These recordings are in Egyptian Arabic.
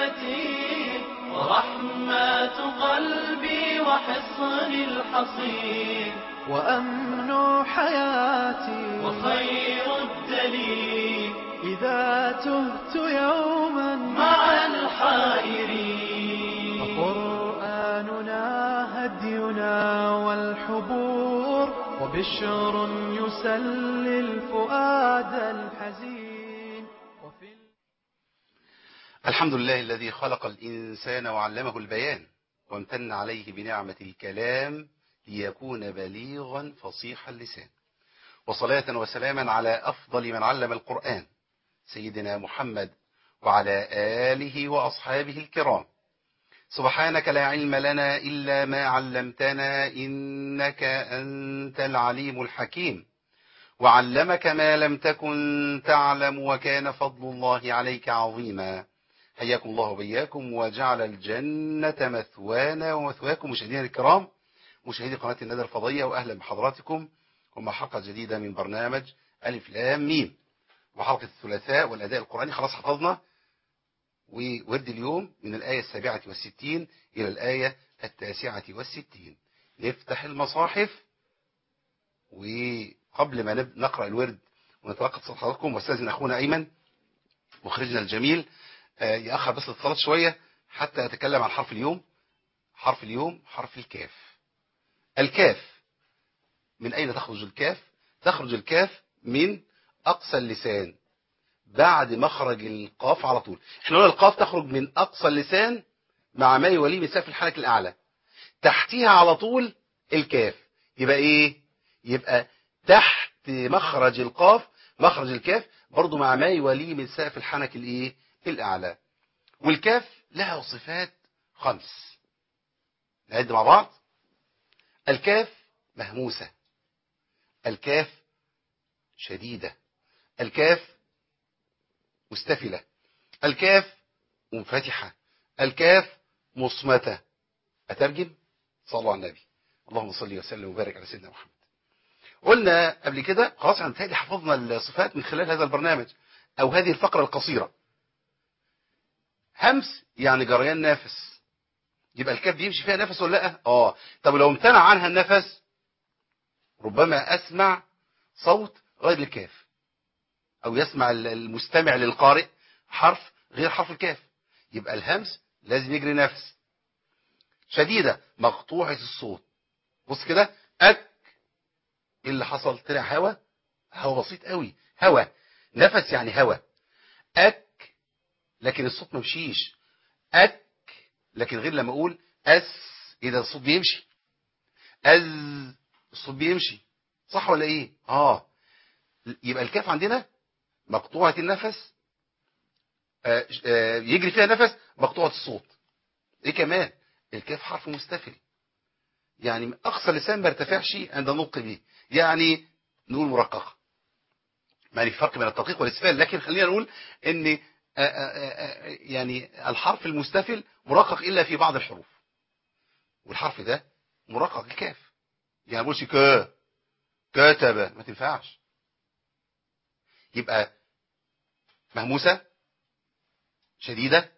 المتين ورحمة قلبي وحصن الحصين وأمن حياتي وخير الدليل إذا تهت يوما مع الحائرين فقرآننا هدينا والحبور وبشر يسلي الفؤاد الحزين وفي الحمد لله الذي خلق الإنسان وعلمه البيان وامتن عليه بنعمة الكلام ليكون بليغا فصيح اللسان وصلاة وسلاما على أفضل من علم القرآن سيدنا محمد وعلى آله وأصحابه الكرام سبحانك لا علم لنا إلا ما علمتنا إنك أنت العليم الحكيم وعلمك ما لم تكن تعلم وكان فضل الله عليك عظيما حياكم الله وبياكم وجعل الجنة مثوانا ومثواكم مشاهدينا الكرام مشاهدي قناة الندى الفضية وأهلا بحضراتكم ومع حلقة جديدة من برنامج ألف لام ميم وحلقة الثلاثاء والأداء القرآني خلاص حفظنا وورد اليوم من الآية السابعة والستين إلى الآية التاسعة والستين نفتح المصاحف وقبل ما نب- نقرأ الورد ونتلقى اتصال حضراتكم واستاذن أخونا أيمن مخرجنا الجميل آه، يأخر بس الاتصالات شوية حتى أتكلم عن حرف اليوم حرف اليوم حرف الكاف الكاف من أين تخرج الكاف تخرج الكاف من أقصى اللسان بعد مخرج القاف على طول احنا قلنا القاف تخرج من أقصى اللسان مع ما يوليه من سقف الحنك الأعلى تحتها على طول الكاف يبقى ايه يبقى تحت مخرج القاف مخرج الكاف برضو مع ما يوليه من سقف الحنك الايه الأعلى والكاف لها صفات خمس نعد مع بعض الكاف مهموسة الكاف شديدة الكاف مستفلة الكاف منفتحة الكاف مصمتة أترجم صلوا على النبي اللهم صل وسلم وبارك على سيدنا محمد قلنا قبل كده خلاص احنا متهيألي حفظنا الصفات من خلال هذا البرنامج أو هذه الفقرة القصيرة همس يعني جريان نافس يبقى الكاف بيمشي فيها نفس ولا لا اه طب لو امتنع عنها النفس ربما اسمع صوت غير الكاف او يسمع المستمع للقارئ حرف غير حرف الكاف يبقى الهمس لازم يجري نفس شديدة مقطوعة الصوت بص كده اك ايه اللي حصل طلع هوا هوا بسيط قوي هوا نفس يعني هوا اك لكن الصوت ما مشيش اك لكن غير لما اقول اس ايه ده الصوت بيمشي از الصوت بيمشي صح ولا ايه اه يبقى الكاف عندنا مقطوعة النفس آه آه يجري فيها نفس مقطوعة الصوت ايه كمان الكاف حرف مستفل يعني اقصى لسان ما ارتفعش عند النطق به يعني نقول مرققة ما في فرق بين التدقيق والاسفال لكن خلينا نقول ان آآ آآ يعني الحرف المستفل مرقق إلا في بعض الحروف والحرف ده مرقق الكاف يعني بقولش ك كتب ما تنفعش يبقى مهموسة شديدة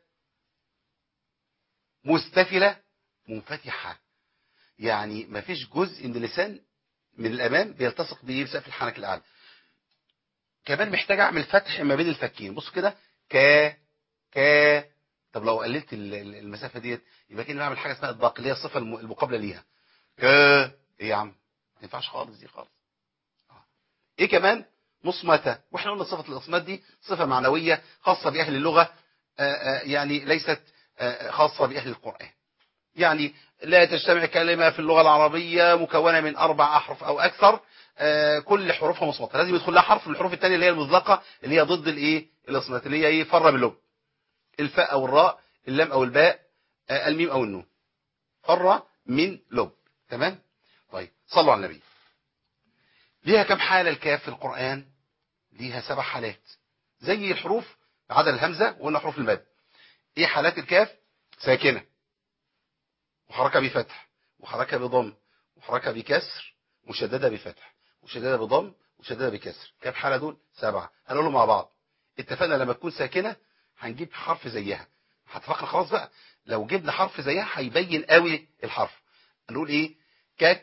مستفلة منفتحة يعني ما فيش جزء من اللسان من الأمام بيلتصق به بسقف الحنك الأعلى كمان محتاج أعمل فتح ما بين الفكين بصوا كده ك ك طب لو قللت المسافة ديت يبقى كده بعمل حاجة اسمها الضاق اللي هي الصفة المقابلة ليها ك ايه يا عم ما ينفعش خالص دي خالص ايه كمان مصمتة واحنا قلنا صفة الاصمات دي صفة معنوية خاصة بأهل اللغة آآ آآ يعني ليست خاصة بأهل القرآن يعني لا تجتمع كلمة في اللغة العربية مكونة من أربع أحرف أو أكثر كل حروفها مصمتة لازم يدخل لها حرف من الحروف الثانية اللي هي المطلقة اللي هي ضد الايه الاصمات اللي هي ايه فر باللغة الفاء او الراء اللام او الباء الميم او النون فر من لب تمام طيب صلوا على النبي ليها كم حالة الكاف في القرآن ليها سبع حالات زي الحروف عدا الهمزة وقلنا حروف المد ايه حالات الكاف ساكنة وحركة بفتح وحركة بضم وحركة بكسر مشددة بفتح مشددة بضم مشددة بكسر كم حالة دول سبعة هنقولهم مع بعض اتفقنا لما تكون ساكنة هنجيب حرف زيها هتفكر خلاص بقى لو جبنا حرف زيها هيبين قوي الحرف نقول ايه كاك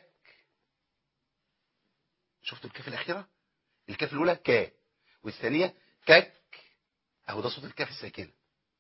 شفتوا الكاف الاخيره الكاف الاولى كا والثانيه كاك اهو ده صوت الكاف الساكنه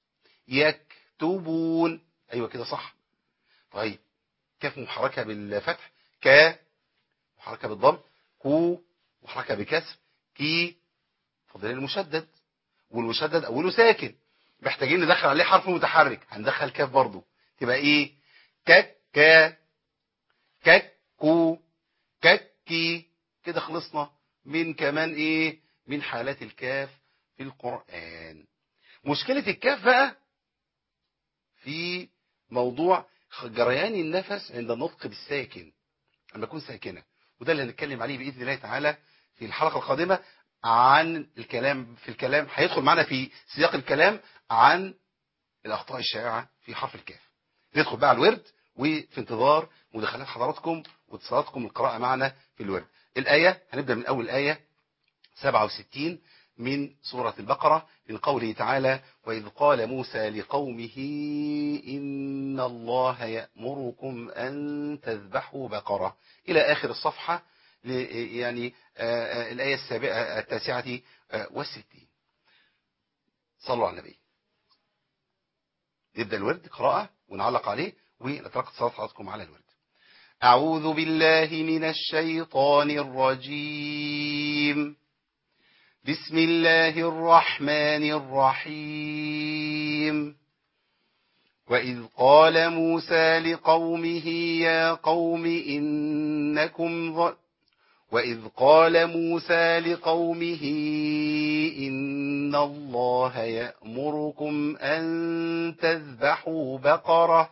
يكتبون ايوه كده صح طيب كاف محركه بالفتح كا محركه بالضم كو محركه بكسر كي فاضل المشدد والمشدد اوله ساكن محتاجين ندخل عليه حرف متحرك هندخل كاف برضو تبقى ايه كاك كا كاكو كاكي كده خلصنا من كمان ايه من حالات الكاف في القرآن مشكلة الكاف بقى في موضوع جريان النفس عند النطق بالساكن لما يكون ساكنة وده اللي هنتكلم عليه بإذن الله تعالى في الحلقة القادمة عن الكلام في الكلام هيدخل معنا في سياق الكلام عن الأخطاء الشائعة في حرف الكاف ندخل بقى على الورد وفي انتظار مداخلات حضراتكم واتصالاتكم القراءة معنا في الورد الآية هنبدأ من أول آية 67 من سورة البقرة من قوله تعالى وإذ قال موسى لقومه إن الله يأمركم أن تذبحوا بقرة إلى آخر الصفحة يعني الآية السابعة التاسعة والستين صلوا على النبي نبدأ الورد قراءة ونعلق عليه ونترك اتصالات حضراتكم على الورد أعوذ بالله من الشيطان الرجيم بسم الله الرحمن الرحيم وإذ قال موسى لقومه يا قوم إنكم ظ... وإذ قال موسى لقومه إن الله يأمركم أن تذبحوا بقرة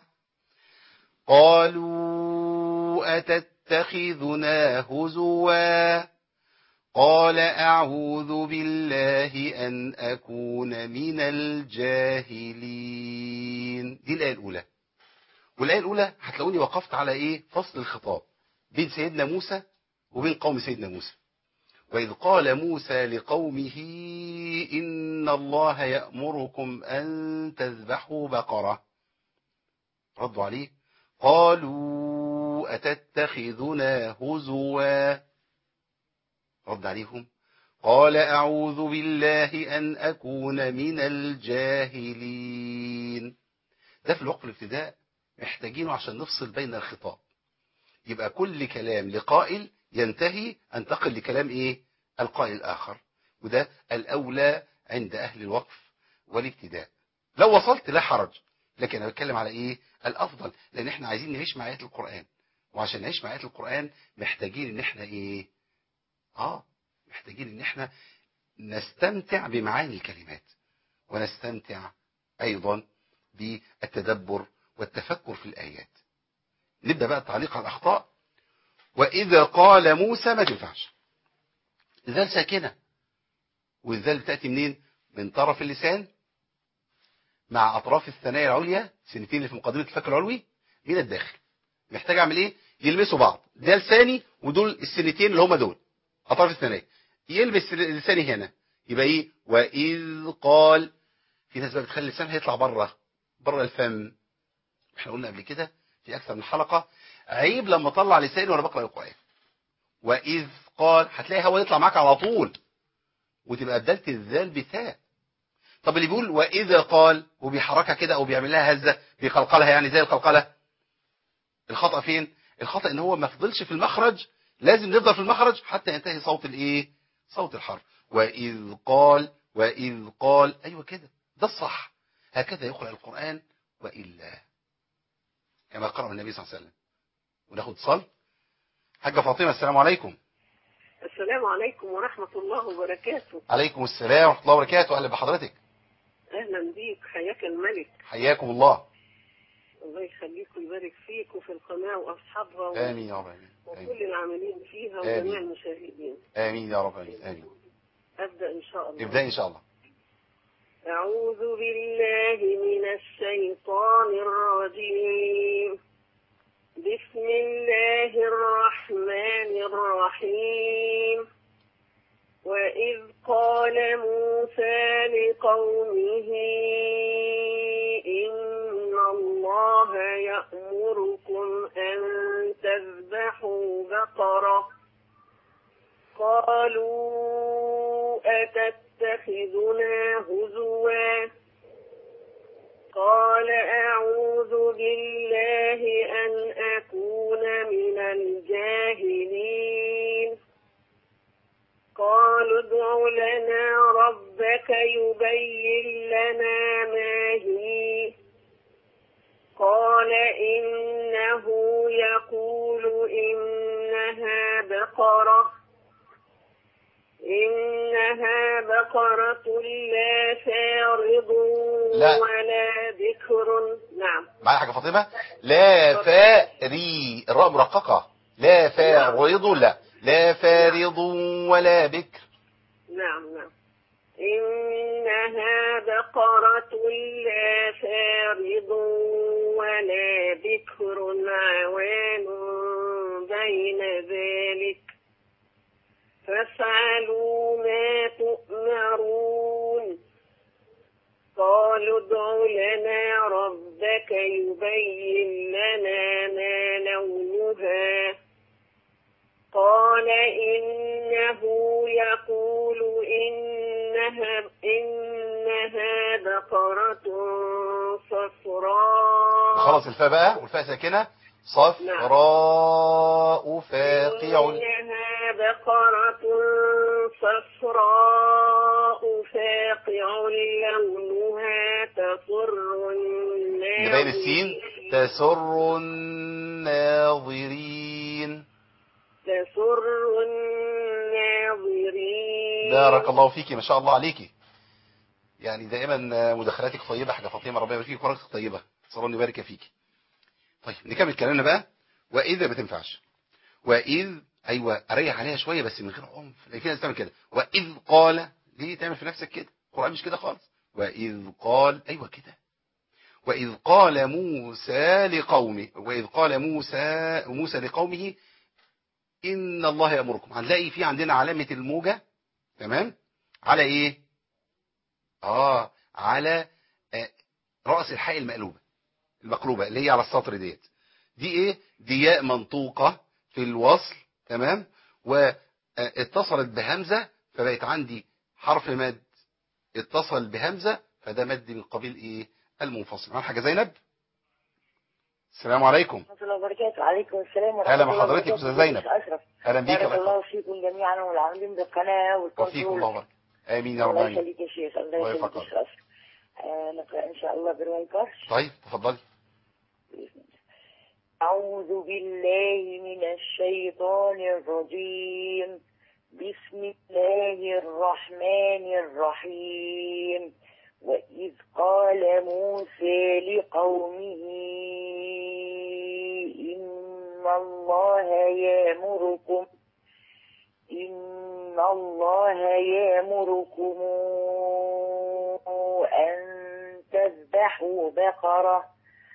قالوا أتتخذنا هزوا قال أعوذ بالله أن أكون من الجاهلين دي الآية الأولى والآية الأولى هتلاقوني وقفت على إيه فصل الخطاب بين سيدنا موسى وبين قوم سيدنا موسى وإذ قال موسى لقومه إن الله يأمركم أن تذبحوا بقرة ردوا عليه قالوا أتتخذنا هزوا رد عليهم قال أعوذ بالله أن أكون من الجاهلين ده في الوقت الابتداء محتاجينه عشان نفصل بين الخطاب يبقى كل كلام لقائل ينتهي انتقل لكلام ايه القائل الآخر وده الأولى عند أهل الوقف والابتداء لو وصلت لا حرج لكن أنا بتكلم على إيه الأفضل لأن إحنا عايزين نعيش مع آيات القرآن وعشان نعيش مع آيات القرآن محتاجين إن إحنا إيه آه محتاجين إن إحنا نستمتع بمعاني الكلمات ونستمتع أيضا بالتدبر والتفكر في الآيات نبدأ بقى التعليق على الأخطاء وإذا قال موسى ما تنفعش الذال ساكنة والذال بتأتي منين من طرف اللسان مع أطراف الثنايا العليا سنتين اللي في مقدمة الفك العلوي من الداخل محتاج أعمل إيه يلمسوا بعض ده لساني ودول السنتين اللي هم دول أطراف الثنايا يلبس لساني هنا يبقى إيه وإذ قال في ناس بقى بتخلي اللسان هيطلع بره بره الفم احنا قلنا قبل كده في أكثر من حلقة عيب لما اطلع لساني وانا بقرأ القرآن وإذ قال هتلاقي هوا يطلع معاك على طول وتبقى بدلت الذال بتاء طب اللي بيقول وإذا قال وبيحركها كده أو بيعمل لها هزة بيقلقلها يعني زي القلقلة الخطأ فين الخطأ ان هو ما فضلش في المخرج لازم نفضل في المخرج حتى ينتهي صوت الايه صوت الحرف وإذ قال وإذ قال أيوة كده ده الصح هكذا يقرأ القرآن وإلا كما قرأ النبي صلى الله عليه وسلم وناخد صل حاجة فاطمة السلام عليكم السلام عليكم ورحمة الله وبركاته عليكم السلام ورحمة الله وبركاته أهلا بحضرتك أهلا بيك حياك الملك حياكم الله الله يخليك ويبارك فيك وفي القناة وأصحابها و... آمين يا رب آمين وكل آمين, العاملين فيها آمين. وجميع المشاهدين آمين يا رب آمين آمين أبدأ إن شاء الله ابدأ إن شاء الله أعوذ بالله من الشيطان الرجيم بسم الله الرحمن الرحيم وإذ قال موسى لقومه إن فذبحوا بقرة قالوا أتتخذنا هزوا قال أعوذ بالله أن أكون من الجاهلين قالوا ادع لنا ربك يبين لنا ما هي قال إنه يقول إنها بقرة إنها بقرة لا فارض لا. ولا ذكر نعم معايا حاجة فاطمة لا فاري الراء مرققة لا فارض لا لا فارض ولا بكر نعم نعم إنها بقرة لا فارض ولا بكر عوان بين ذلك فافعلوا ما تؤمرون قالوا ادع لنا ربك يبين لنا ما لونها قال إنه يقول إنها إنها بقرة صفراء خلاص الفاء بقى والفاء ساكنة صفراء فاقع إنها بقرة صفراء فاقع لونها تسر الناظرين نبين السين تسر الناظرين تسر الناظرين بارك الله فيكي ما شاء الله عليكي يعني دائما مداخلاتك طيبة حاجة فاطمة ربنا يبارك فيك ورقتك طيبة صلى الله يبارك فيك طيب نكمل كلامنا بقى وإذا ما تنفعش وإذ أيوة أريح عليها شوية بس من غير عنف لأن في ناس تعمل كده وإذ قال ليه تعمل في نفسك كده القرآن مش كده خالص وإذ قال أيوة كده وإذ قال موسى لقومه وإذ قال موسى موسى لقومه إن الله يأمركم هنلاقي في عندنا علامة الموجة تمام على إيه آه على آه رأس الحاء المقلوبة المقلوبة اللي هي على السطر ديت دي إيه دي ياء منطوقة في الوصل تمام واتصلت بهمزة فبقت عندي حرف مد اتصل بهمزة فده مد من قبيل إيه المنفصل معانا حاجة زينب السلام عليكم ورحمة الله وبركاته عليكم السلام ورحمة أهلا الله بحضرتك وبركاته أستاذ زينب. شيخ أشرف أهلا بيك بارك الله الله يحفظك فيكم جميعا والعاملين بالقناة وفيكم والكنترول الله وبركاته آمين يا رب الله العالمين يخليك يا شيخ الله الله يخليك يا يفقهك. شيخ أشرف آه، نقرأ إن شاء الله برواية كرش طيب تفضلي أعوذ بالله من الشيطان الرجيم بسم الله الرحمن الرحيم وإذ قال موسى لقومه إن الله يأمركم إن الله يأمركم أن تذبحوا بقرة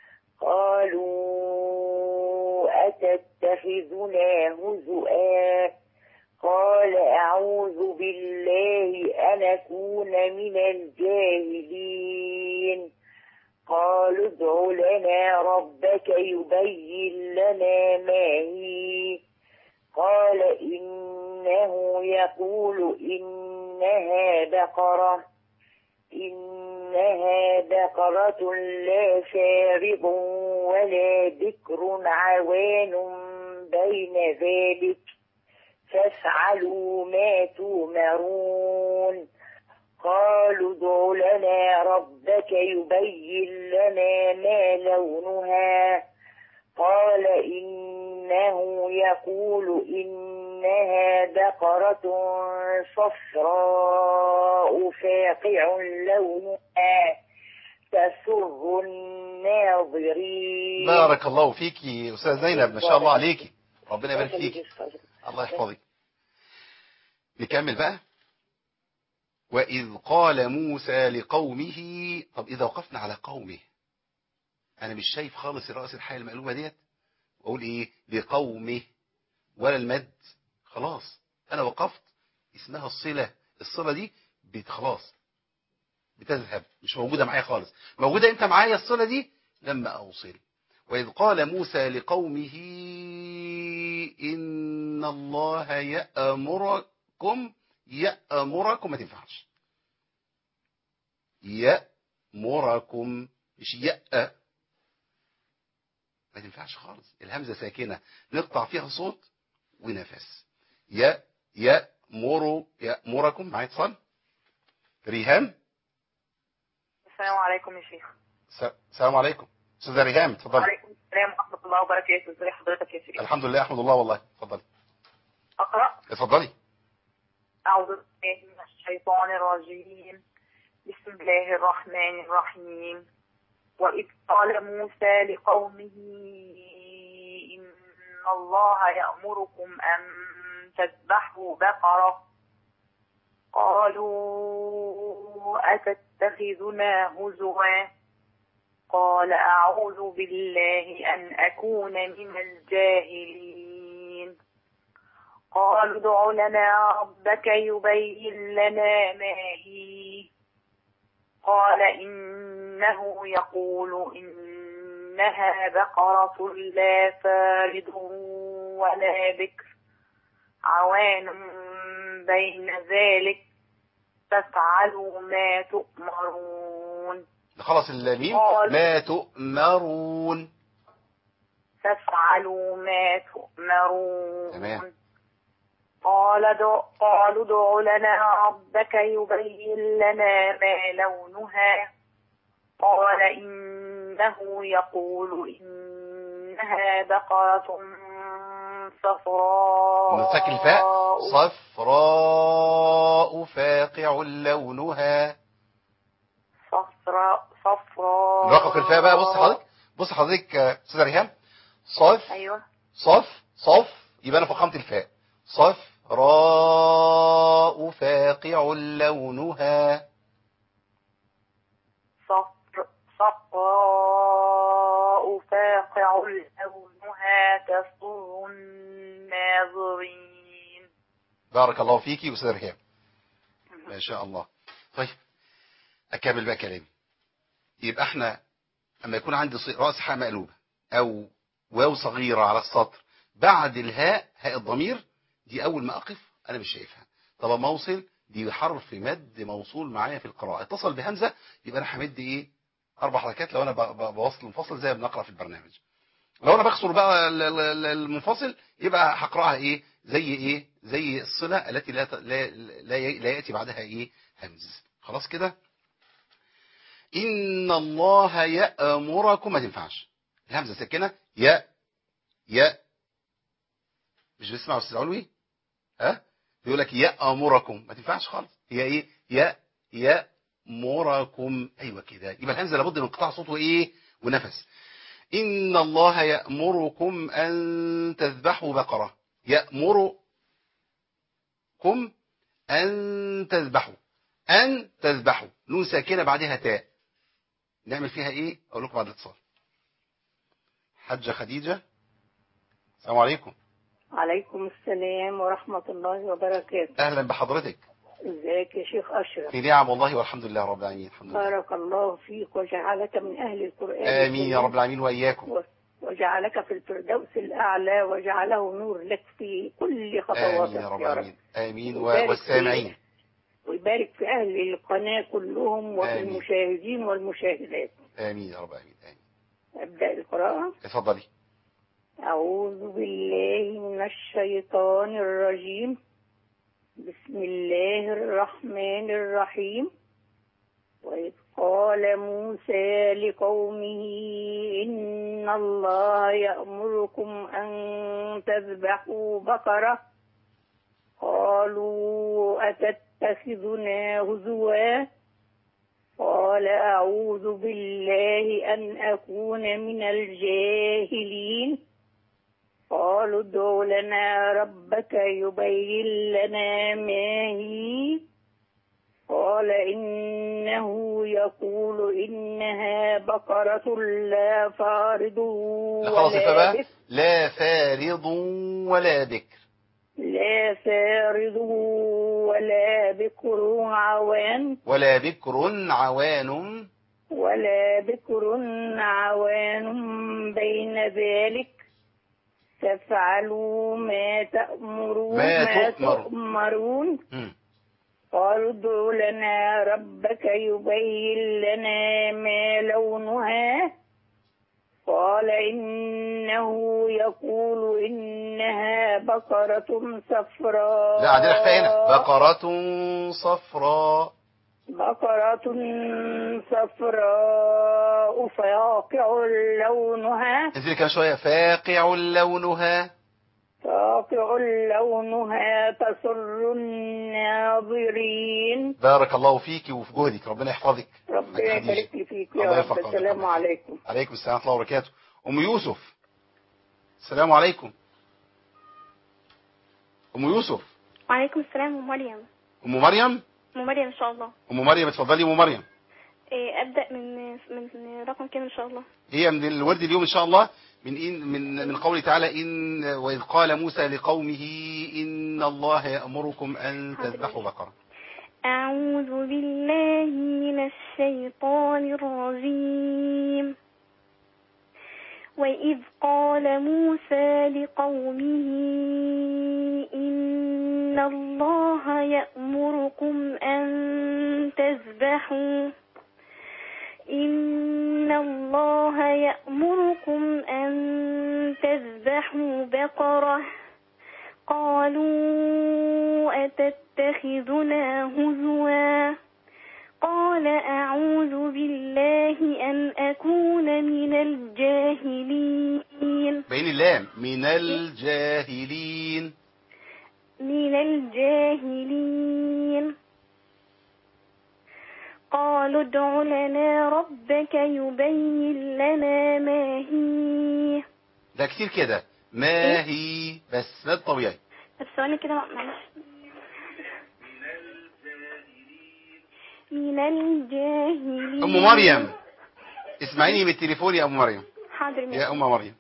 قالوا أتتخذنا هزؤا قال أعوذ بالله أن أكون من الجاهلين قالوا ادع لنا ربك يبين لنا ما هي قال إنه يقول إنها بقرة إنها بقرة لا فارض ولا بكر عوان بين ذلك فافعلوا ما تؤمرون قالوا ادع لنا ربك يبين لنا ما لونها قال إنه يقول إنها بقرة صفراء فاقع لونها تسر الناظرين بارك الله فيكي أستاذ زينب ما شاء الله عليكي ربنا يبارك فيكي الله يحفظك نكمل بقى وإذ قال موسى لقومه طب إذا وقفنا على قومه أنا مش شايف خالص رأس الحياة المقلوبة ديت وأقول إيه لقومه ولا المد خلاص أنا وقفت اسمها الصلة الصلة دي بت خلاص بتذهب مش موجودة معايا خالص موجودة امتى معايا الصلة دي لما أوصل وإذ قال موسى لقومه إن الله يأمركم يأمركم ما تنفعش يأمركم مش يأ ما تنفعش خالص الهمزة ساكنة نقطع فيها صوت ونفس يا يأمر يأمركم معايا اتصال ريهام السلام عليكم يا شيخ س- السلام عليكم استاذه ريهام اتفضلي وعليكم السلام ورحمة الله وبركاته ازي حضرتك يا شيخ الحمد لله احمد الله والله اتفضلي أقرأ اتفضلي أعوذ بالله من الشيطان الرجيم بسم الله الرحمن الرحيم وإذ قال موسى لقومه إن الله يأمركم أن تذبحوا بقرة قالوا أتتخذنا هزوا قال أعوذ بالله أن أكون من الجاهلين قالوا ادع لنا ربك يبين لنا ما هي قال إنه يقول إنها بقرة لا فارض ولا بكر عوان بين ذلك فافعلوا ما تؤمرون خلص الميم قال- ما تؤمرون فافعلوا ما تؤمرون تمام. قال دع قالوا ادع لنا ربك يبين لنا ما لونها قال إنه يقول إنها بقرة صفراء نسكن الفاء صفراء فاقع لونها صفراء صفراء نرقق الفاء بقى بص حضرتك بص حضرتك آه، استاذه ريهام صف أيوه صف صف يبقى انا فخمت الفاء صفراء فاقع لونها صفر صفراء فاقع لونها تسر الناظرين بارك الله فيكي استاذه ريهام ما شاء الله طيب اكمل بقى كلامي يبقى احنا اما يكون عندي ص- راس حاء مقلوبه او واو صغيره على السطر بعد الهاء هاء الضمير دي اول ما اقف انا مش شايفها طب اما اوصل دي حرف مد موصول معايا في القراءه اتصل بهمزه يبقى انا همد ايه اربع حركات لو انا ب- ب- بوصل منفصل زي ما بنقرا في البرنامج لو انا بكسر بقى ال- ال- ال- المنفصل يبقى هقراها ايه زي ايه زي الصله التي لا ت- لا لا, ي- لا ياتي بعدها ايه همز خلاص كده ان الله يامركم ما تنفعش الهمزه ساكنه يا يا مش بتسمع استاذ علوي ها بيقول لك يامركم ما تنفعش خالص هي ايه يا يامركم ايوه كده يبقى الهمزه لابد من انقطاع صوت وايه ونفس إن الله يأمركم أن تذبحوا بقرة يأمركم أن تذبحوا أن تذبحوا نون ساكنة بعدها تاء نعمل فيها إيه أقول لكم بعد الاتصال حجة خديجة السلام عليكم عليكم السلام ورحمة الله وبركاته أهلا بحضرتك ازيك يا شيخ أشرف في نعم والله والحمد لله رب العالمين الحمد لله بارك الله فيك وجعلك من أهل القرآن آمين يا الكريم. رب العالمين وإياكم و- وجعلك في الفردوس الأعلى وجعله نور لك في كل خطواتك آمين يا رب يا رب العالمين آمين و- وبارك والسامعين ويبارك في أهل القناة كلهم وفي آمين. المشاهدين والمشاهدات آمين يا رب العالمين آمين أبدأ القراءة اتفضلي أعوذ بالله من الشيطان الرجيم بسم الله الرحمن الرحيم وإذ قال موسى لقومه إن الله يأمركم أن تذبحوا بقرة قالوا أتتخذنا هزوا قال أعوذ بالله أن أكون من الجاهلين قالوا ادع لنا ربك يبين لنا ما هي قال إنه يقول إنها بقرة لا فارض لا خلاص ولا بقى بكر لا فارض ولا بكر لا فارض ولا بكر عوان ولا بكر عوان ولا بكر عوان بين ذلك تفعلوا ما تأمرون ما تؤمر. تؤمرون مم. قالوا ادع لنا ربك يبين لنا ما لونها قال إنه يقول إنها بقرة صفراء لا عندنا اخفاء هنا بقرة صفراء بقرة صفراء فاقع لونها انزلي كمان شوية فاقع لونها فاقع لونها تسر الناظرين بارك الله فيك وفي جهدك ربنا يحفظك ربنا خديجة. يبارك لي فيك الله يا رب يرفعك السلام ويرحمك. عليكم عليكم السلام ورحمة الله وبركاته أم يوسف السلام عليكم أم يوسف وعليكم السلام ام مريم أم مريم ام مريم ان شاء الله أم مريم اتفضلي أم مريم إيه ابدا من من رقم كام ان شاء الله هي من الورد اليوم إن شاء الله من إن من من قوله تعالى إن وإذ قال موسى لقومه إن الله يأمركم أن تذبحوا بقرة اعوذ بالله من الشيطان الرجيم واذ قال موسى لقومه ان الله يأمركم ان تذبحوا إن الله يأمركم أن تذبحوا بقرة قالوا أتتخذنا هزوا قال أعوذ بالله أن أكون من الجاهلين بين اللام من الجاهلين من الجاهلين قالوا ادع لنا ربك يبين لنا ما هي ده كتير كده ما هي بس ده الطبيعي طب ثواني كده معلش من الجاهلين أم مريم اسمعيني من التليفون يا أم مريم حاضر ماشي. يا أم مريم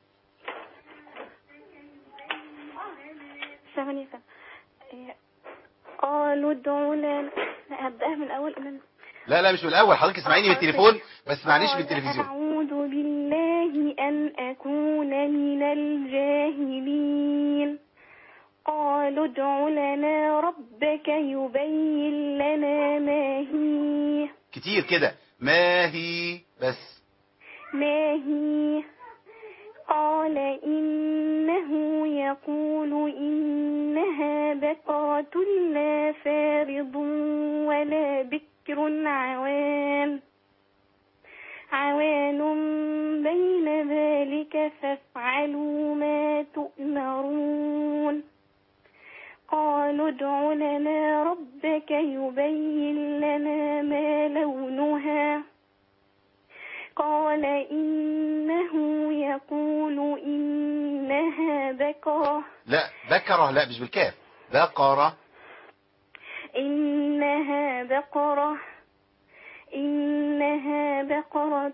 ثواني ثواني. إيه، قالوا ادعوا لنا لا، هبدأها من الأول إن أنا لا لا مش من الأول حضرتك اسمعيني من التليفون بس معنيش من قال التلفزيون أعوذ بالله أن أكون من الجاهلين قالوا ادع لنا ربك يبين لنا ما هي كتير كده ما هي بس ما هي قال إنه يقول إنها بقرة لا فارض ولا بكر عوان عوان بين ذلك فافعلوا ما تؤمرون قالوا ادع لنا ربك يبين لنا ما لونها قال إنه يقول إنها بقرة لا بكرة لا مش بالكاف بقرة إنها بقرة إنها بقرة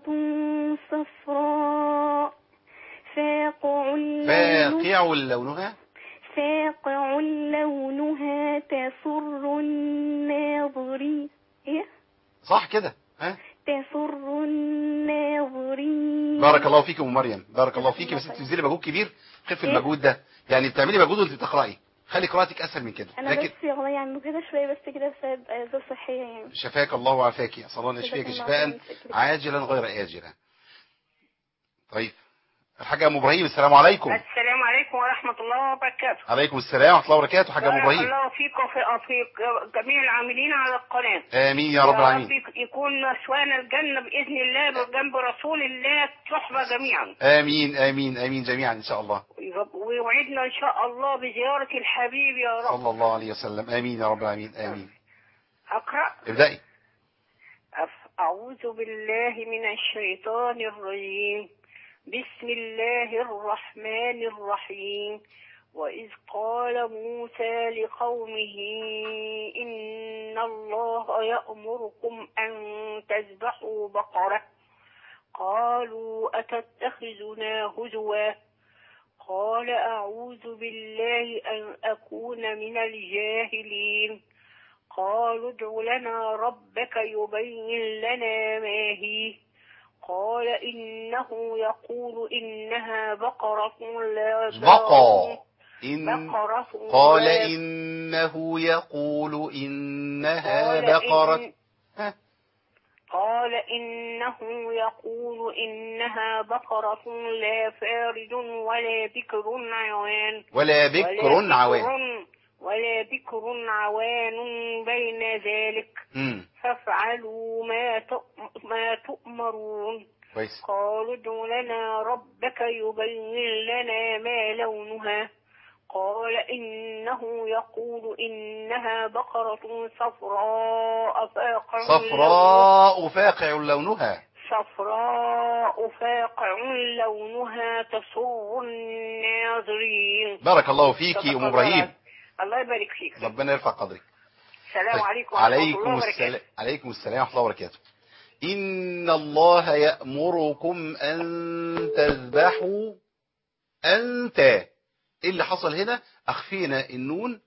صفراء فاقع لون فاقع لونها فاقع لونها تسر الناظرين إيه؟ صح كده ها تسر الناظرين بارك الله فيك ام مريم بارك الله فيك بس انت بتبذلي مجهود كبير خف إيه؟ المجهود ده يعني بتعملي مجهود وانت بتقراي خلي قراءتك اسهل من كده انا لكن بس والله يعني مجهدة شوية بس كده بسبب ظروف صحية يعني شفاك الله وعافاك اسال الله ان يشفيك جزاك الله شفاء خير. عاجلا غير آجلا طيب الحاجة ام ابراهيم السلام عليكم السلام عليكم ورحمة الله وبركاته عليكم السلام ورحمة الله وبركاته حاجة ام بارك ابراهيم الله فيك وفي في جميع العاملين على القناة امين يا رب العالمين رب يكون نسوان الجنة بإذن الله بجنب رسول الله صحبة جميعا امين امين امين جميعا ان شاء الله ويرب- ويوعدنا إن شاء الله بزيارة الحبيب يا رب صلى الله عليه وسلم امين يا رب العالمين امين أقرأ ابدأي أف- أعوذ بالله من الشيطان الرجيم بسم الله الرحمن الرحيم وإذ قال موسى لقومه إن الله يأمركم أن تذبحوا بقرة قالوا أتتخذنا هزوا قال أعوذ بالله أن أكون من الجاهلين قالوا ادع لنا ربك يبين لنا ما هي قال إنه يقول إنها بقرة لا بقى إن بقرة قال لا- إنه يقول إنها قال بقرة إن- ها. قال إنه يقول إنها بقرة لا فارد ولا بكر عوان ولا بكر عوان ولا بكر عوان بين ذلك مم. فافعلوا ما تؤ- ما تؤمرون كويس قالوا ادع لنا ربك يبين لنا ما لونها قال إنه يقول إنها بقرة صفراء فاقع لونها صفراء فاقع لونها صفراء فاقع لونها تسر الناظرين بارك الله فيك صدق يا أم الله إبراهيم العظيم. الله يبارك فيك ربنا يرفع قدرك السلام طيب. عليكم ورحمة الله عليكم وبركاته السلام عليكم السلام ورحمة الله وبركاته إن الله يأمركم أن تذبحوا أنت إيه اللي حصل هنا أخفينا النون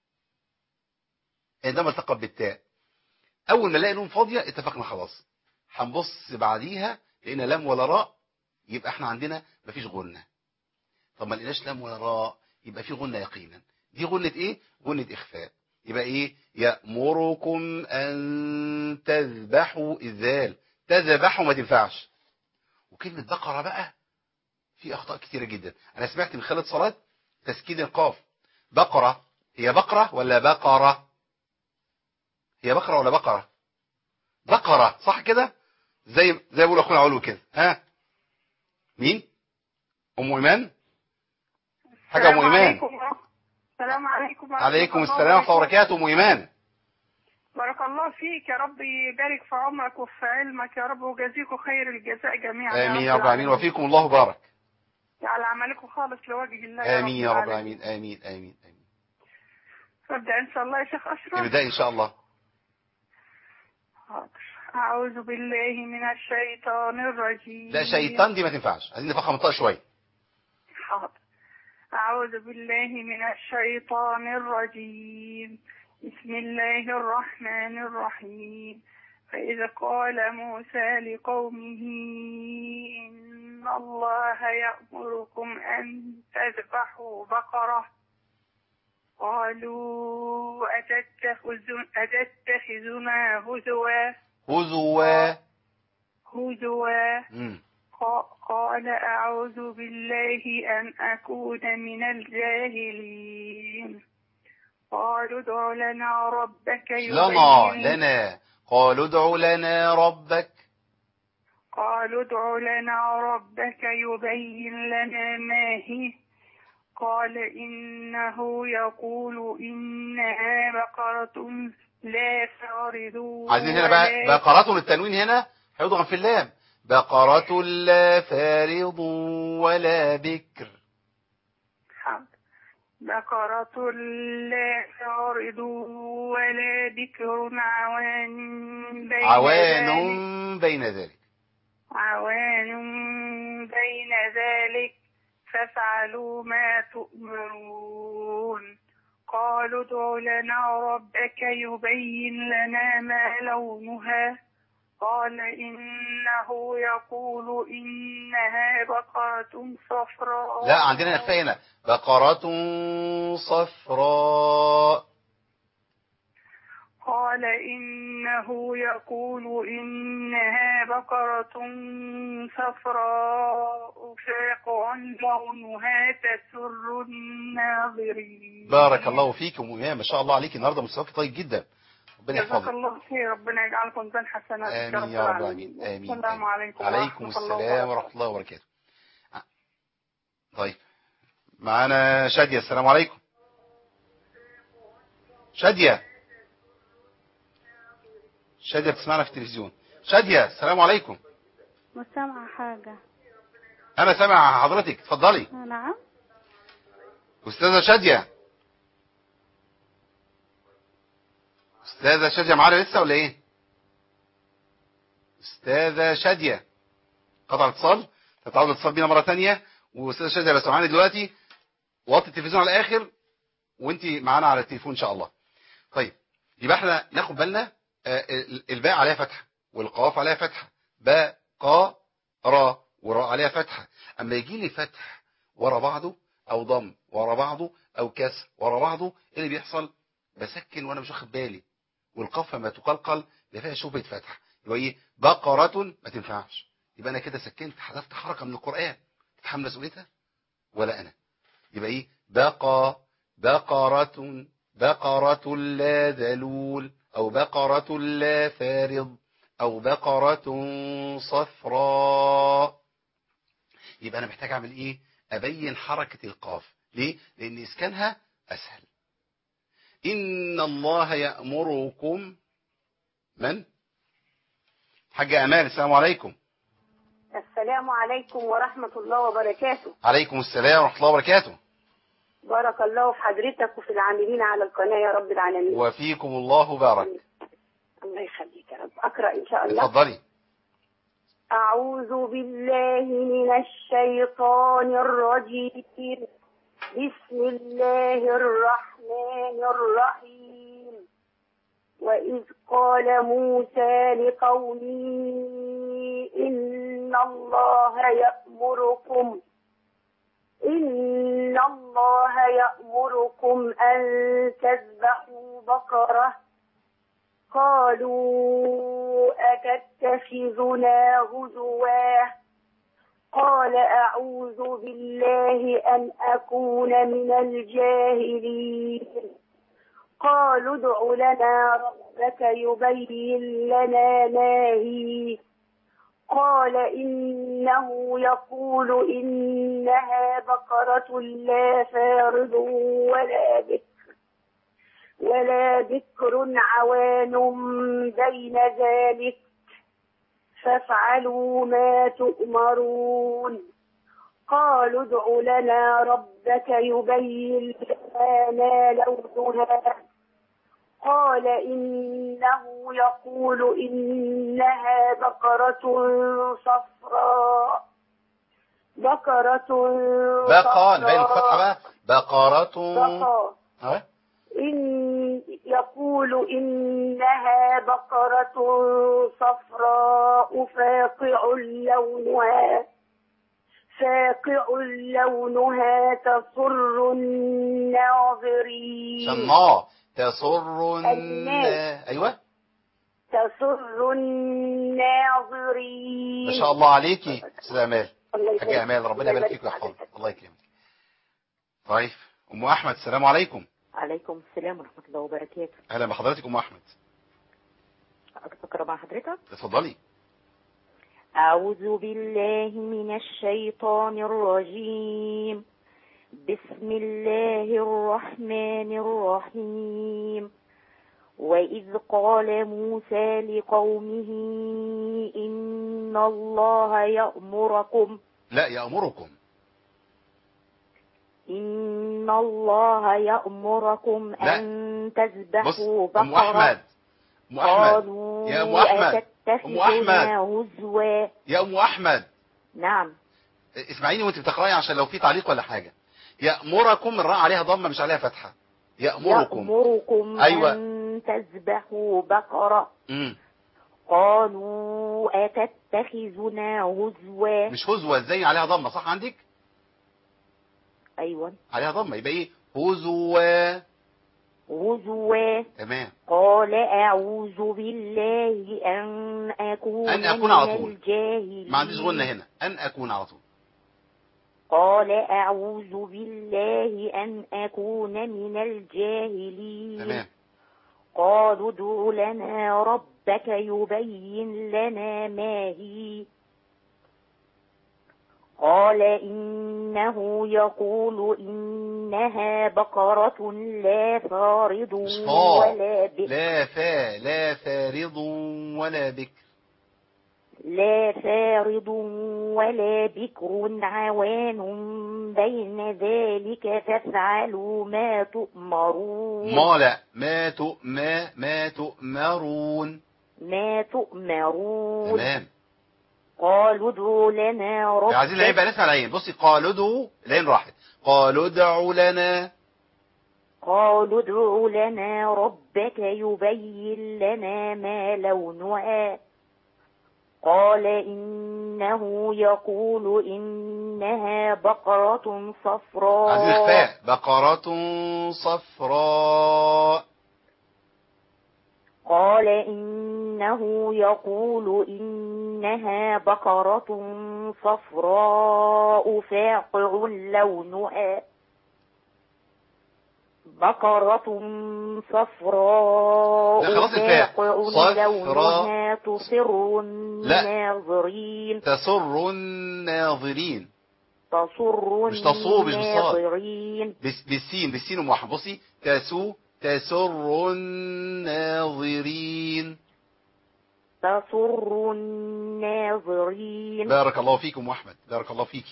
عندما التقى بالتاء أول ما نلاقي نون فاضية اتفقنا خلاص هنبص بعديها لقينا لام ولا راء يبقى احنا عندنا مفيش غنة طب ما لقيناش لام ولا راء يبقى في غنة يقينا دي غنة ايه غنة إخفاء يبقى ايه يأمركم أن تذبحوا الذال تذبحوا ما تنفعش وكلمة بقرة بقى في أخطاء كتيرة جدا أنا سمعت من خالد صلاة تسكين القاف بقرة هي بقرة ولا بقرة هي بقرة ولا بقرة بقرة صح كده زي زي بقول أخونا علو كده ها مين أم إيمان حاجة أم إيمان السلام عليكم ورحمة عليكم الله السلام ورحمة الله وبركاته أم إيمان بارك الله فيك يا رب يبارك في عمرك وفي علمك يا رب وجزيكم خير الجزاء جميعا آمين يا رب العالمين وفيكم الله بارك على عملكم خالص لوجه الله يا آمين يا رب العالمين. العالمين آمين آمين آمين فابدأ إن شاء الله يا شيخ أشرف ابدأ إن شاء الله حاضر. أعوذ بالله من الشيطان الرجيم لا شيطان دي ما تنفعش عايزين نفخم الطاقة شوية حاضر أعوذ بالله من الشيطان الرجيم بسم الله الرحمن الرحيم فإذا قال موسى لقومه إن الله يأمركم أن تذبحوا بقرة قالوا أتتخذ- أتتخذنا هزوا هزوا هزوا مم. ق- قال أعوذ بالله أن أكون من الجاهلين قالوا ادع لنا ربك لنا يبين لنا قالوا ادع لنا ربك قالوا ادع لنا ربك يبين لنا ما هي قال إنه يقول إنها بقرة لا فارض عايزين هنا بقى ولا بقرة التنوين هنا هيضغم في اللام بقرة لا فارض ولا بكر حاضر. بقرة لا فارض ولا بكر عوان بين عوان ذلك بين ذلك عوان بين ذلك فافعلوا ما تؤمرون قالوا ادع لنا ربك يبين لنا ما لونها قال إنه يقول إنها بقرة صفراء لا عندنا إخفاء هنا بقرة صفراء قال إنه يقول إنها بقرة صفراء فاقع لونها تسر الناظرين بارك الله فيكم وإمام ما شاء الله عليك النهارده مستواك طيب جدا ربنا جزاك يحفظك الله خير ربنا يجعلكم ذا حسنات آمين يا رب العالمين آمين السلام عليكم عليكم ورحمة الله السلام وبركاته. ورحمة الله وبركاته طيب معانا شادية السلام عليكم شادية شادية بتسمعنا في التلفزيون شادية السلام عليكم مش سامعة حاجة أنا سامع حضرتك اتفضلي نعم أستاذة شادية أستاذة شادية معانا لسه ولا إيه أستاذة شادية قطع اتصال تتعود الاتصال بينا مرة تانية وأستاذة شادية لو سامعاني دلوقتي وطي التلفزيون على الآخر وأنت معانا على التليفون إن شاء الله طيب يبقى احنا ناخد بالنا آه، ال- الباء عليها فتحة والقاف عليها فتحة باء قا عليها فتحة اما يجي لي فتح ورا بعضه او ضم ورا بعضه او كسر ورا بعضه ايه اللي بيحصل بسكن وانا مش واخد بالي والقاف ما تقلقل ده فيها شبهه فتح يبقى ايه بقرة ما تنفعش يبقى انا كده سكنت حذفت حركة من القرآن تتحمل مسؤوليتها ولا انا يبقى ايه بقى بقرة بقرة لا ذلول او بقرة لا فارض او بقرة صفراء يبقى انا محتاج اعمل ايه ابين حركة القاف ليه لان اسكانها اسهل ان الله يأمركم من حاجة امال السلام عليكم السلام عليكم ورحمة الله وبركاته عليكم السلام ورحمة الله وبركاته بارك الله في حضرتك وفي العاملين على القناة يا رب العالمين وفيكم الله بارك الله يخليك يا رب أقرأ إن شاء الله اتفضلي أعوذ بالله من الشيطان الرجيم بسم الله الرحمن الرحيم وإذ قال موسى لقومه إن الله يأمركم إن الله يأمركم أن تذبحوا بقرة قالوا أتتخذنا هزوا قال أعوذ بالله أن أكون من الجاهلين قالوا ادع لنا ربك يبين لنا ما هي قال إنه يقول إنها بقرة لا فارض ولا بكر ولا بكر عوان بين ذلك فافعلوا ما تؤمرون قالوا ادع لنا ربك يبين لنا ما لونها قال إنه يقول إنها بقرة صفراء بقرة بقى صفراء نبين الفتحة بقى بقرة بقى ها؟ إن يقول إنها بقرة صفراء فاقع لونها فاقع لونها تسر الناظرين شناه تسر الناس. ايوه تسر الناظرين ما شاء الله عليكي استاذ امال الله حاجة يبارك- امال ربنا الله يبارك فيك في ويحفظك حضرتك. الله يكرمك طيب ام احمد السلام عليكم عليكم السلام ورحمة الله وبركاته اهلا بحضرتك ام احمد أقرأ مع حضرتك اتفضلي أعوذ بالله من الشيطان الرجيم بسم الله الرحمن الرحيم وإذ قال موسى لقومه إن الله يأمركم لا يأمركم إن الله يأمركم لا. أن بص تذبحوا ام بقرة احمد ام احمد قالوا يا أم أحمد. أم أحمد. أتتخذنا هزوا يا ام احمد نعم اسمعيني وانت بتقراي عشان لو في تعليق ولا حاجة يأمركم الراء عليها ضمة مش عليها فتحة يأمركم يأمركم أيوة. أن تذبحوا بقرة مم. قالوا أتتخذنا هزوا مش هزوة ازاي عليها ضمة صح عندك أيوة عليها ضمة يبقى ايه هزوة هزوا تمام قال أعوذ بالله أن أكون أن أكون من على طول. الجاهلين ما عنديش غنة هنا أن أكون على طول قال أعوذ بالله أن أكون من الجاهلين تمام قالوا ادع لنا ربك يبين لنا ما هي قال إنه يقول إنها بقرة لا فارض مش فا ولا بكر لا فا لا فارض ولا بكر لا فارض ولا بكر عوان بين ذلك فافعلوا ما تؤمرون ما لا ما تؤما ما تؤمرون ما تؤمرون تمام قالوا ادع لنا ربك عايزين العين بقى نسمع العين بصي قالوا ادعوا العين راحت قالوا ادعوا لنا قالوا ادع لنا ربك يبين لنا ما لونها قال إنه يقول إنها بقرة صفراء عايزين الفاء بقرة صفراء قال إنه يقول إنها بقرة صفراء فاقع لونها بقرة صفراء لا، خلاص الفاء. فاقع صفراء. لونها تسر لا. الناظرين تسر الناظرين تسر مش تصو، مش بالصاد. الناظرين بس بالسين بالسين وموحد بصي تسو تسر الناظرين تسر الناظرين بارك الله فيكم واحمد بارك الله فيك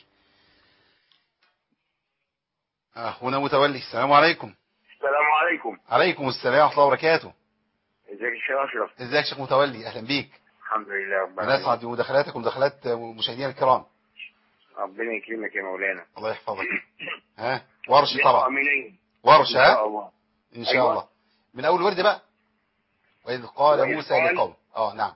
آه هنا متولي السلام عليكم السلام عليكم عليكم السلام ورحمه الله وبركاته ازيك يا شيخ اشرف ازيك يا شيخ متولي اهلا بيك الحمد لله رب انا اسعد بمداخلاتك ومداخلات مشاهدينا الكرام ربنا يكرمك يا مولانا الله يحفظك ها ورش نقرأ طبعا منين ورش ان شاء ها الله ان شاء أيوة. الله من اول ورد بقى واذ قال وإذ موسى قال- لقوم اه نعم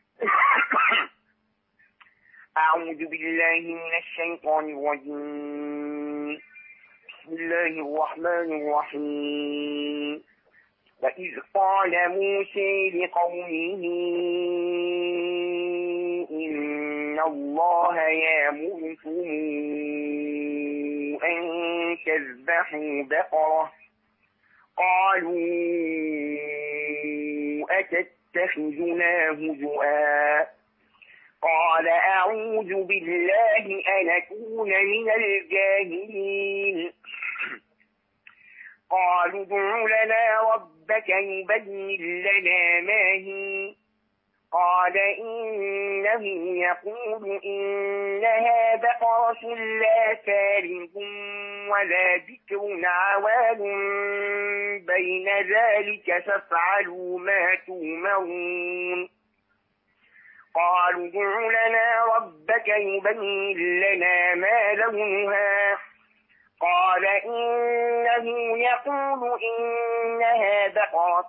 أعوذ بالله من الشيطان الرجيم بسم الله الرحمن الرحيم وإذ قال موسى لقومه إن الله يأمركم أن تذبحوا بقرة قالوا أتتخذنا هزؤا قال أعوذ بالله أن أكون من الجاهلين قالوا ادع لنا ربك يبين لنا ما هي قال إنه يقول إنها بقرة لا فارغ ولا بكر عوان بين ذلك فافعلوا ما تؤمرون قالوا ادع لنا ربك يبين لنا ما لونها قال إنه يقول إنها بقرة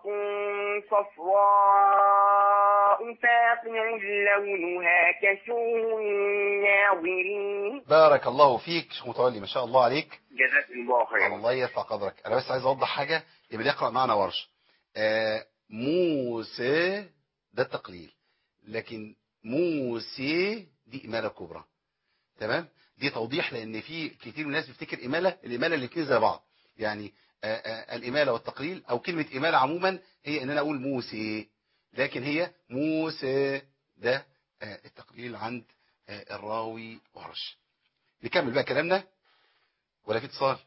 صفراء فاقع لونها كسور الناظرين بارك الله فيك شيخ متولي ما شاء الله عليك جزاك الله خيرا الله يرفع قدرك انا بس عايز اوضح حاجه يبقى اللي يقرا معنا ورش آه موسى ده التقليل لكن موسى دي اماله كبرى تمام دي توضيح لان في كتير من الناس بيفتكر اماله الاماله الاثنين زي بعض يعني آه آه الاماله والتقليل او كلمه اماله عموما هي ان انا اقول موسى لكن هي موسى ده آه التقليل عند آه الراوي ورش نكمل بقى كلامنا ولا في اتصال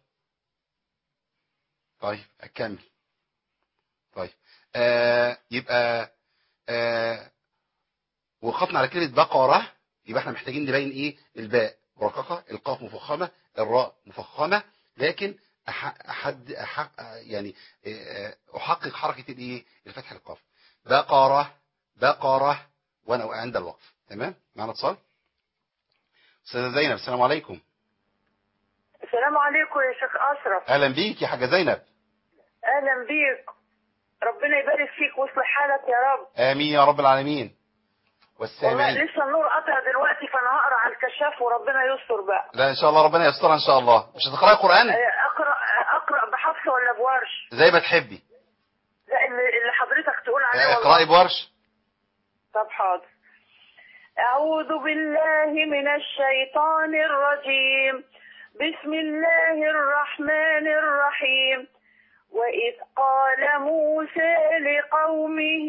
طيب اكمل طيب آه يبقى آه وقفنا على كلمة بقرة يبقى احنا محتاجين نبين ايه الباء مرققة القاف مفخمة الراء مفخمة لكن أح- أحد أح يعني آه، أحقق حركة الايه الفتح القاف بقرة بقرة وانا عند الوقف تمام معنا اتصال استاذة زينب السلام عليكم السلام عليكم يا شيخ أشرف اهلا بيك يا حاجة زينب أهلا بيك ربنا يبارك فيك ويصلح حالك يا رب امين يا رب العالمين والله والسامعين لسه النور قطع دلوقتي فأنا هقرأ على الكشاف وربنا يستر بقى لا ان شاء الله ربنا يسترها ان شاء الله مش هتقراي قران آه، أقرأ آه، أقرأ بحفص ولا بورش زي ما تحبي لا اللي اللي حضرتك تقول عليه والله اقراي بورش طب حاضر أعوذ بالله من الشيطان الرجيم بسم الله الرحمن الرحيم وإذ قال موسى لقومه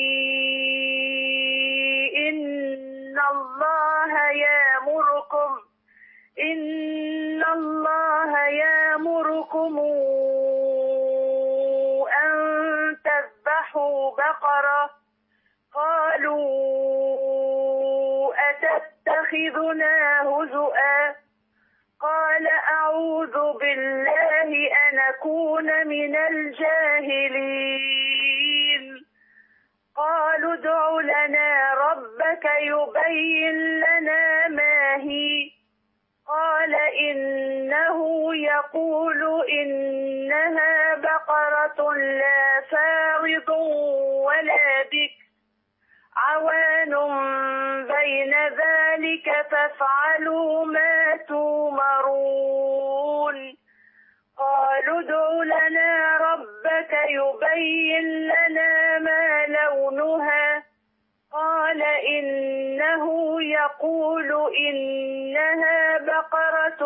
إن الله يامركم إن الله يامركم أن تذبحوا بقرة قالوا أتتخذنا هزؤا قال أعوذ بالله أن أكون من الجاهلين قالوا ادع لنا ربك يبين لنا ما هي قال إنه يقول إنها بقرة لا فارض ولا بكر عوان بين ذلك فافعلوا ما تؤمرون قالوا ادع لنا ربك يبين لنا ما لونها قال إنه يقول إنها بقرة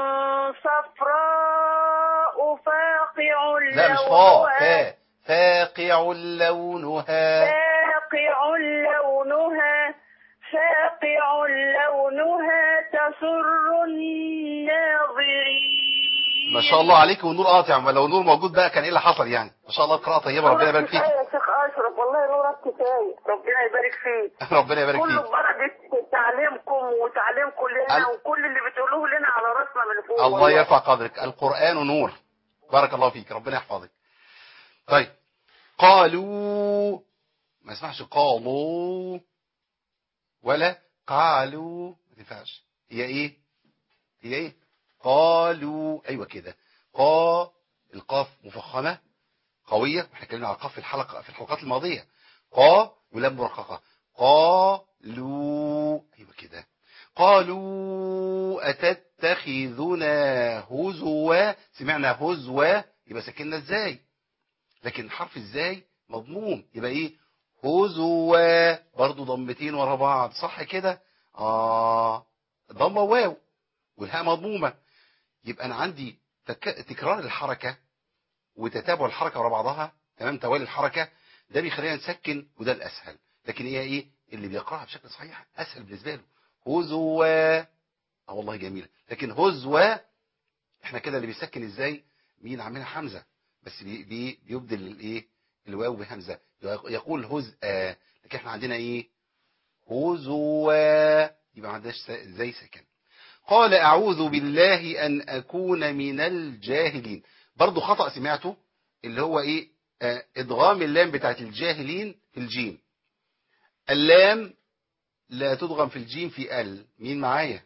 صفراء فاقع لا مش فا لونها فا فاقع لونها فاقع لونها فاقع لونها تسر الناظرين ما شاء الله عليك والنور قاطع ما لو النور موجود بقى كان ايه اللي حصل يعني ما شاء الله قراءة طيبة ربنا يبارك فيك يا شيخ أشرف والله نورك كفاية ربنا يبارك فيك ربنا يبارك كله فيك بركة تعليمكم وتعليمكم لنا ال- وكل اللي بتقولوه لنا على راسنا من فوق الله والله. يرفع قدرك القرآن نور بارك الله فيك ربنا يحفظك طيب قالوا ما يسمعش قالوا ولا قالوا ما تنفعش هي ايه هي ايه قالوا ايوه كده قا القاف مفخمه قويه احنا اتكلمنا على القاف في الحلقه في الحلقات الماضيه قا ولام مرققه قالوا ايوه كده قالوا أتتخذنا هزوا سمعنا هزوا يبقى سكننا ازاي لكن حرف ازاي مضموم يبقى ايه هزوا برضو ضمتين ورا بعض صح كده اه ضمه واو والهاء مضمومه يبقى انا عندي تك... تكرار الحركه وتتابع الحركه ورا بعضها تمام توالي الحركه ده بيخلينا نسكن وده الاسهل لكن هي ايه اللي بيقراها بشكل صحيح اسهل بالنسبه له هزوا اه والله جميله لكن هزوا احنا كده اللي بيسكن ازاي مين عاملها حمزه بس بي بي بيبدل الايه الواو بهمزه يقول هزء لكن احنا عندنا ايه هزوا يبقى ما عندناش سا- ازاي سكن قال اعوذ بالله ان اكون من الجاهلين برضو خطأ سمعته اللي هو ايه آه ادغام اللام بتاعت الجاهلين في الجيم اللام لا تدغم في الجيم في ال مين معايا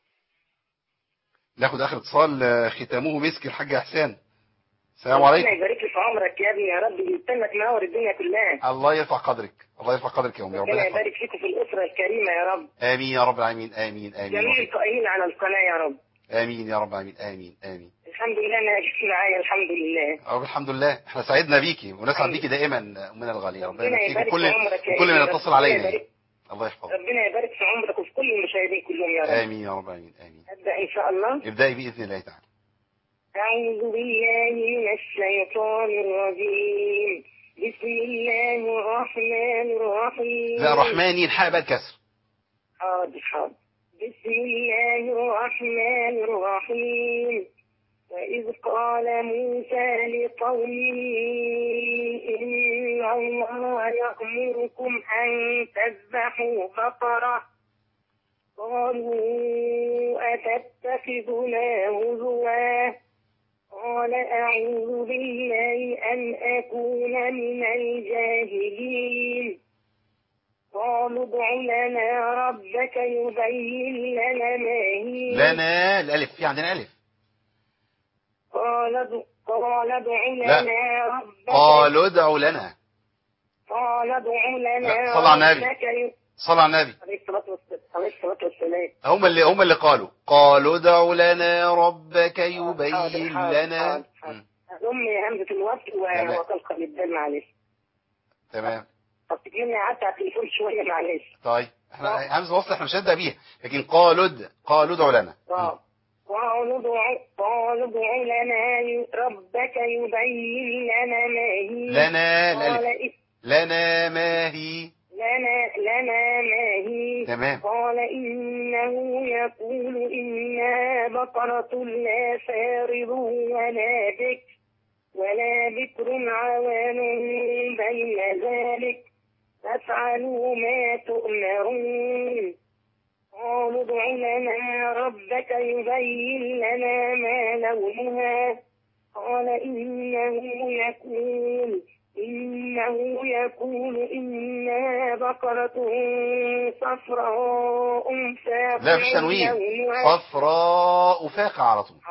ناخد اخر اتصال آه، ختامه مسك الحاج احسان السلام عليكم ربنا يبارك لي في عمرك يا ابني يا رب يستنك منور الدنيا كلها الله يرفع قدرك الله يرفع قدرك يا امي ربنا ربنا يحفظك يبارك فيكم في الأسرة الكريمة يا رب امين يا رب العالمين امين امين جميع القائمين على القناة يا رب امين يا رب العالمين امين امين الحمد لله أنا جيت معايا الحمد لله رب الحمد لله احنا سعدنا بيكي ونسعد بيكي دائما امنا الغاليه ربنا ربنا يبارك فيك يبارك وكل في عمرك يا كل من ابني. يتصل ربنا علينا يبارك- الله يحفظك ربنا يبارك في عمرك وفي كل المشاهدين كلهم يا رب امين يا رب العالمين امين أبدأ إن شاء الله ابدأي باذن الله تعالى أعوذ بالله من الشيطان الرجيم بسم الله الرحمن الرحيم لا رحماني الحاء بقى الكسر حاضر حاضر بسم الله الرحمن الرحيم وإذ قال موسى لقومه إن الله يأمركم أن تذبحوا بقرة قالوا أتتخذنا هزوا قال أعوذ بالله أن أكون من الجاهلين قالوا ادع لنا ربك يبين لنا ما هي لنا الالف في عندنا الف قال ادع- قال ادع لا. لنا ربك قالوا ادعوا لنا قال ادع لنا لا، صل على النبي. ربك ي- صلى على النبي عليه الصلاة والسلام عليه الصلاة والسلام هم اللي هم اللي قالوا قالوا ادعوا لنا ربك يبين حاضر، حاضر، لنا حاضر، حاضر. مم. أم همزة الوقت تمام. وتلقى بالدال معلش تمام طب تجيني قعدت على التليفون شوية معلش طيب احنا همزه وصل احنا مش هنبدا بيها لكن قالوا اد قالوا ادعوا لنا طب قالوا ادع قالوا ادع لنا ي- ربك يبين لنا ما هي لنا قال الالف إيه؟ لنا ما هي لنا لنا ما هي تمام. قال إنه يقول إنها بقرة لا فارض ولا بكر ولا بكر عوان بين ذلك فافعلوا ما تؤمرون قالوا ادع لنا ربك يبين لنا ما لونها قال إنه يقول إنه يقول إنها بقرة صفراء فاقع لا مفيش تنوين لونها. صفراء فاقع على طول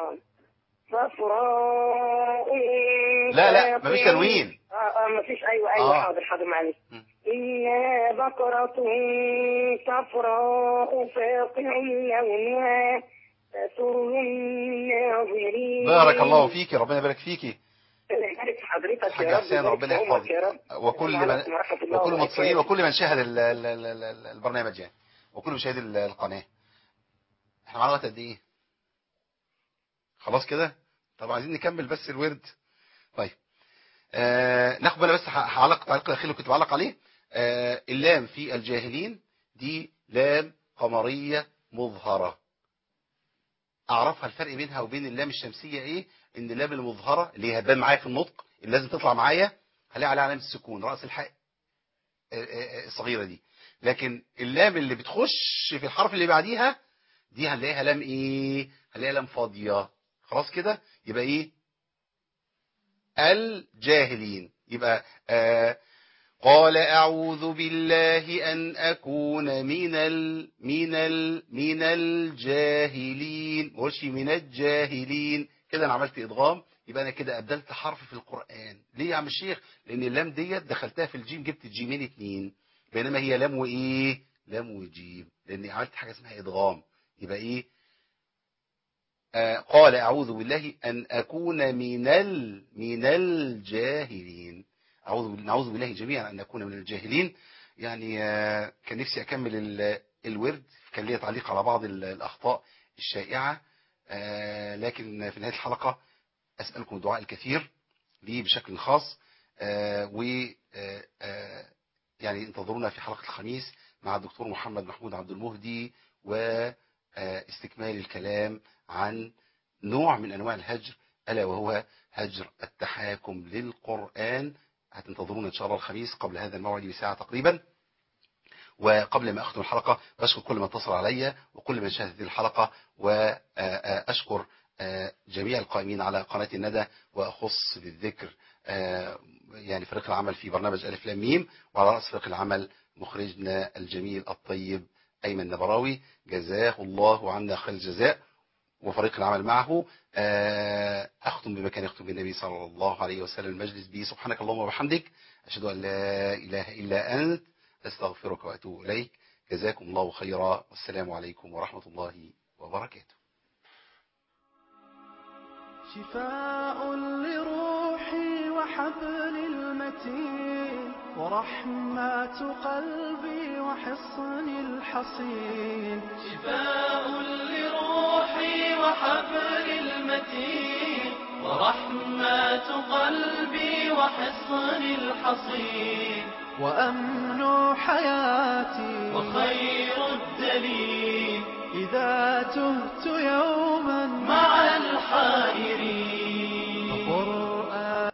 صفراء لا لا فاقع. مفيش تنوين اه اه مفيش ايوه ايوه آه. حاضر حاضر معلش مم. إنها بقرة صفراء فاقع لونها تسر الناظرين بارك الله فيك ربنا يبارك فيكي يبارك في حضرتك حاج يا رب حسين يبارك ربنا في عمرك يحفظك يا رب وكل السلام من عليكم ورحمة الله وكل المتصلين وبركاته. وكل من شاهد ال- ال- ال- ال- البرنامج يعني وكل مشاهدي ال- القناة احنا معانا وقت قد ايه خلاص كده طب عايزين نكمل بس الورد طيب آه ناخد بالنا بس ه- هعلق تعليق الاخير اللي كنت بعلق عليه آه اللام في الجاهلين دي لام قمرية مظهرة اعرفها الفرق بينها وبين اللام الشمسية ايه ان اللام المظهرة اللي هي هتبان معايا في النطق اللي لازم تطلع معايا هلاقي عليها علامة السكون رأس الحاء آه، آه، آه، الصغيرة دي لكن اللام اللي بتخش في الحرف اللي بعديها دي هنلاقيها لام ايه هنلاقيها لام فاضية خلاص كده يبقى ايه الجاهلين يبقى آه قال أعوذ بالله أن أكون من ال من ال من الجاهلين ما قولش من الجاهلين كده أنا عملت إدغام يبقى أنا كده أبدلت حرف في القرآن ليه يا عم الشيخ لأن اللام ديت دخلتها في الجيم جبت الجيمين اتنين بينما هي لام وإيه لام وجيم لأني عملت حاجة اسمها إدغام يبقى إيه آه قال أعوذ بالله أن أكون من ال من الجاهلين أعوذ بالله نعوذ بالله جميعا أن نكون من الجاهلين يعني آه كان نفسي أكمل ال- الورد كان لي تعليق على بعض ال- الأخطاء الشائعة آه لكن في نهاية الحلقة أسألكم الدعاء الكثير لي بشكل خاص آه و آه آه يعني انتظرونا في حلقة الخميس مع الدكتور محمد محمود عبد المهدي واستكمال الكلام عن نوع من أنواع الهجر ألا وهو هجر التحاكم للقرآن هتنتظرونا إن شاء الله الخميس قبل هذا الموعد بساعة تقريبا وقبل ما أختم الحلقة بشكر كل من اتصل علي وكل من شاهد هذه الحلقة وأشكر جميع القائمين على قناة الندى وأخص بالذكر آه، يعني فريق العمل في برنامج ألف لام ميم وعلى رأس فريق العمل مخرجنا الجميل الطيب أيمن نبراوي جزاه الله عنا خير الجزاء وفريق العمل معه آه، أختم بما كان يختم بالنبي صلى الله عليه وسلم المجلس به سبحانك اللهم وبحمدك أشهد أن لا إله إلا أنت أستغفرك وأتوب إليك جزاكم الله خيرا والسلام عليكم ورحمة الله وبركاته شفاء لروحي وحبل المتين ورحمة قلبي وحصن الحصين شفاء لروحي وحبل المتين ورحمة قلبي وحصن الحصين وأمن حياتي وخير الدليل إذا تهت يوما مع